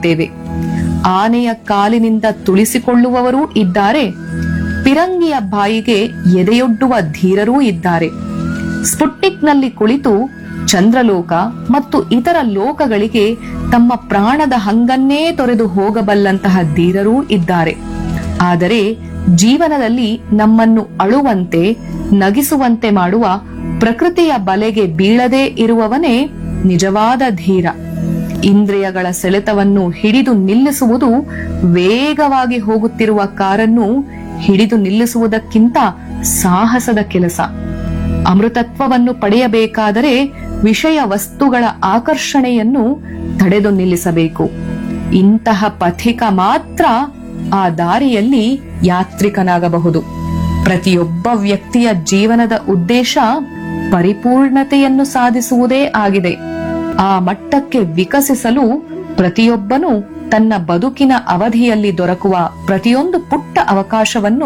ನೋಡುತ್ತೇವೆ ಆನೆಯ ಕಾಲಿನಿಂದ ತುಳಿಸಿಕೊಳ್ಳುವವರೂ ಇದ್ದಾರೆ ಪಿರಂಗಿಯ ಬಾಯಿಗೆ ಎದೆಯೊಡ್ಡುವ ಧೀರರೂ ಇದ್ದಾರೆ ಸ್ಪುಟ್ನಿಕ್ನಲ್ಲಿ ಕುಳಿತು ಚಂದ್ರಲೋಕ ಮತ್ತು ಇತರ ಲೋಕಗಳಿಗೆ ತಮ್ಮ ಪ್ರಾಣದ ಹಂಗನ್ನೇ ತೊರೆದು ಹೋಗಬಲ್ಲಂತಹ ಧೀರರೂ ಇದ್ದಾರೆ ಆದರೆ ಜೀವನದಲ್ಲಿ ನಮ್ಮನ್ನು ಅಳುವಂತೆ ನಗಿಸುವಂತೆ ಮಾಡುವ ಪ್ರಕೃತಿಯ ಬಲೆಗೆ ಬೀಳದೇ ಇರುವವನೇ ನಿಜವಾದ ಧೀರ ಇಂದ್ರಿಯಗಳ ಸೆಳೆತವನ್ನು ಹಿಡಿದು ನಿಲ್ಲಿಸುವುದು ವೇಗವಾಗಿ ಹೋಗುತ್ತಿರುವ ಕಾರನ್ನು ಹಿಡಿದು ನಿಲ್ಲಿಸುವುದಕ್ಕಿಂತ ಸಾಹಸದ ಕೆಲಸ ಅಮೃತತ್ವವನ್ನು ಪಡೆಯಬೇಕಾದರೆ ವಿಷಯ ವಸ್ತುಗಳ ಆಕರ್ಷಣೆಯನ್ನು ತಡೆದು ನಿಲ್ಲಿಸಬೇಕು ಇಂತಹ ಪಥಿಕ ಮಾತ್ರ ಆ ದಾರಿಯಲ್ಲಿ ಯಾತ್ರಿಕನಾಗಬಹುದು ಪ್ರತಿಯೊಬ್ಬ ವ್ಯಕ್ತಿಯ ಜೀವನದ ಉದ್ದೇಶ ಪರಿಪೂರ್ಣತೆಯನ್ನು ಸಾಧಿಸುವುದೇ ಆಗಿದೆ ಆ ಮಟ್ಟಕ್ಕೆ ವಿಕಸಿಸಲು ಪ್ರತಿಯೊಬ್ಬನು ತನ್ನ ಬದುಕಿನ ಅವಧಿಯಲ್ಲಿ ದೊರಕುವ ಪ್ರತಿಯೊಂದು ಪುಟ್ಟ ಅವಕಾಶವನ್ನು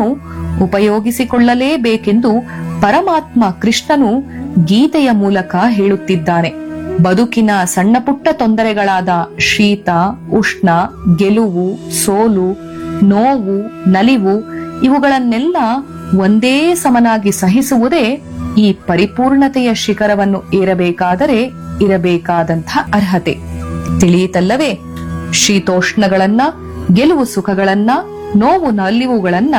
ಉಪಯೋಗಿಸಿಕೊಳ್ಳಲೇಬೇಕೆಂದು ಪರಮಾತ್ಮ ಕೃಷ್ಣನು ಗೀತೆಯ ಮೂಲಕ ಹೇಳುತ್ತಿದ್ದಾನೆ ಬದುಕಿನ ಸಣ್ಣ ಪುಟ್ಟ ತೊಂದರೆಗಳಾದ ಶೀತ ಉಷ್ಣ ಗೆಲುವು ಸೋಲು ನೋವು ನಲಿವು ಇವುಗಳನ್ನೆಲ್ಲ ಒಂದೇ ಸಮನಾಗಿ ಸಹಿಸುವುದೇ ಈ ಪರಿಪೂರ್ಣತೆಯ ಶಿಖರವನ್ನು ಏರಬೇಕಾದರೆ ಇರಬೇಕಾದಂಥ ಅರ್ಹತೆ ತಿಳಿಯಿತಲ್ಲವೇ ಶೀತೋಷ್ಣಗಳನ್ನ ಗೆಲುವು ಸುಖಗಳನ್ನ ನೋವು ನಲಿವುಗಳನ್ನ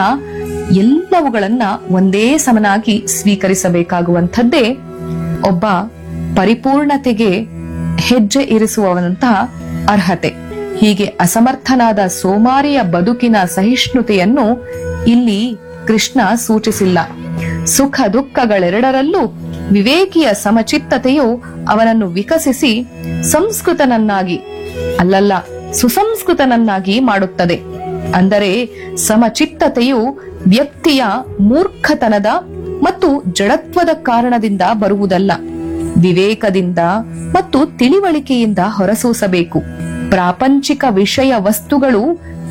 ಎಲ್ಲವುಗಳನ್ನ ಒಂದೇ ಸಮನಾಗಿ ಸ್ವೀಕರಿಸಬೇಕಾಗುವಂಥದ್ದೇ ಒಬ್ಬ ಪರಿಪೂರ್ಣತೆಗೆ ಹೆಜ್ಜೆ ಇರಿಸುವಂತಹ ಅರ್ಹತೆ ಹೀಗೆ ಅಸಮರ್ಥನಾದ ಸೋಮಾರಿಯ ಬದುಕಿನ ಸಹಿಷ್ಣುತೆಯನ್ನು ಇಲ್ಲಿ ಕೃಷ್ಣ ಸೂಚಿಸಿಲ್ಲ ಸುಖ ದುಃಖಗಳೆರಡರಲ್ಲೂ ವಿವೇಕಿಯ ಸಮಚಿತ್ತತೆಯು ಅವನನ್ನು ವಿಕಸಿಸಿ ಸಂಸ್ಕೃತನನ್ನಾಗಿ ಅಲ್ಲಲ್ಲ ಸುಸಂಸ್ಕೃತನನ್ನಾಗಿ ಮಾಡುತ್ತದೆ ಅಂದರೆ ಸಮಚಿತ್ತತೆಯು ವ್ಯಕ್ತಿಯ ಮೂರ್ಖತನದ ಮತ್ತು ಜಡತ್ವದ ಕಾರಣದಿಂದ ಬರುವುದಲ್ಲ ವಿವೇಕದಿಂದ ಮತ್ತು ತಿಳಿವಳಿಕೆಯಿಂದ ಹೊರಸೂಸಬೇಕು ಪ್ರಾಪಂಚಿಕ ವಿಷಯ ವಸ್ತುಗಳು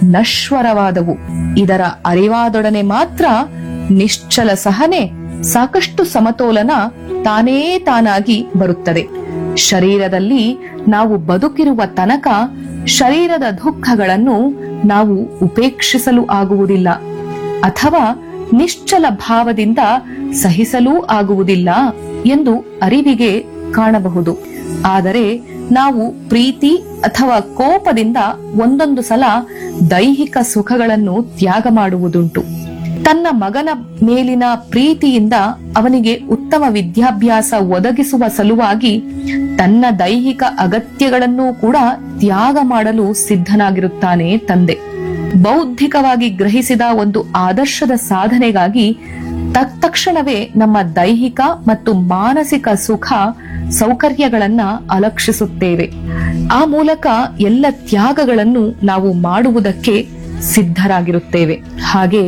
ನಶ್ವರವಾದವು ಇದರ ಅರಿವಾದೊಡನೆ ಮಾತ್ರ ನಿಶ್ಚಲ ಸಹನೆ ಸಾಕಷ್ಟು ಸಮತೋಲನ ತಾನೇ ತಾನಾಗಿ ಬರುತ್ತದೆ ಶರೀರದಲ್ಲಿ ನಾವು ಬದುಕಿರುವ ತನಕ ಶರೀರದ ದುಃಖಗಳನ್ನು ನಾವು ಉಪೇಕ್ಷಿಸಲು ಆಗುವುದಿಲ್ಲ ಅಥವಾ ನಿಶ್ಚಲ ಭಾವದಿಂದ ಸಹಿಸಲೂ ಆಗುವುದಿಲ್ಲ ಎಂದು ಅರಿವಿಗೆ ಕಾಣಬಹುದು ಆದರೆ ನಾವು ಪ್ರೀತಿ ಅಥವಾ ಕೋಪದಿಂದ ಒಂದೊಂದು ಸಲ ದೈಹಿಕ ಸುಖಗಳನ್ನು ತ್ಯಾಗ ಮಾಡುವುದುಂಟು ತನ್ನ ಮಗನ ಮೇಲಿನ ಪ್ರೀತಿಯಿಂದ ಅವನಿಗೆ ಉತ್ತಮ ವಿದ್ಯಾಭ್ಯಾಸ ಒದಗಿಸುವ ಸಲುವಾಗಿ ತನ್ನ ದೈಹಿಕ ಅಗತ್ಯಗಳನ್ನೂ ಕೂಡ ತ್ಯಾಗ ಮಾಡಲು ಸಿದ್ಧನಾಗಿರುತ್ತಾನೆ ತಂದೆ ಬೌದ್ಧಿಕವಾಗಿ ಗ್ರಹಿಸಿದ ಒಂದು ಆದರ್ಶದ ಸಾಧನೆಗಾಗಿ ತತ್ಕ್ಷಣವೇ ನಮ್ಮ ದೈಹಿಕ ಮತ್ತು ಮಾನಸಿಕ ಸುಖ ಸೌಕರ್ಯಗಳನ್ನ ಅಲಕ್ಷಿಸುತ್ತೇವೆ ಆ ಮೂಲಕ ಎಲ್ಲ ತ್ಯಾಗಗಳನ್ನು ನಾವು ಮಾಡುವುದಕ್ಕೆ ಸಿದ್ಧರಾಗಿರುತ್ತೇವೆ ಹಾಗೆ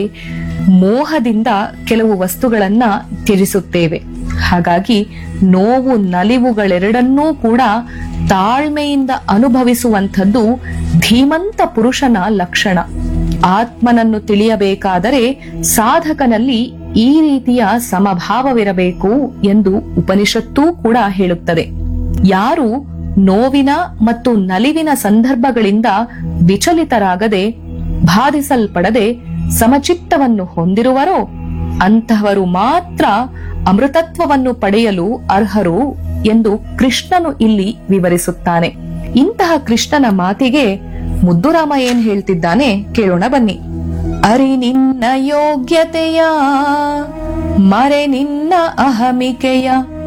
ಮೋಹದಿಂದ ಕೆಲವು ವಸ್ತುಗಳನ್ನ ತ್ಯಜಿಸುತ್ತೇವೆ ಹಾಗಾಗಿ ನೋವು ನಲಿವುಗಳೆರಡನ್ನೂ ಕೂಡ ತಾಳ್ಮೆಯಿಂದ ಅನುಭವಿಸುವಂಥದ್ದು ಧೀಮಂತ ಪುರುಷನ ಲಕ್ಷಣ ಆತ್ಮನನ್ನು ತಿಳಿಯಬೇಕಾದರೆ ಸಾಧಕನಲ್ಲಿ ಈ ರೀತಿಯ ಸಮಭಾವವಿರಬೇಕು ಎಂದು ಉಪನಿಷತ್ತೂ ಕೂಡ ಹೇಳುತ್ತದೆ ಯಾರು ನೋವಿನ ಮತ್ತು ನಲಿವಿನ ಸಂದರ್ಭಗಳಿಂದ ವಿಚಲಿತರಾಗದೆ ಬಾಧಿಸಲ್ಪಡದೆ ಸಮಚಿತ್ತವನ್ನು ಹೊಂದಿರುವರೋ ಅಂತಹವರು ಮಾತ್ರ ಅಮೃತತ್ವವನ್ನು ಪಡೆಯಲು ಅರ್ಹರು ಎಂದು ಕೃಷ್ಣನು ಇಲ್ಲಿ ವಿವರಿಸುತ್ತಾನೆ ಇಂತಹ ಕೃಷ್ಣನ ಮಾತಿಗೆ ಮುದ್ದುರಾಮ ಏನ್ ಹೇಳ್ತಿದ್ದಾನೆ ಕೇಳೋಣ ಬನ್ನಿ ಅರಿ ನಿನ್ನ ಯೋಗ್ಯತೆಯ ಮರೆ ನಿನ್ನ ಅಹಮಿಕೆಯ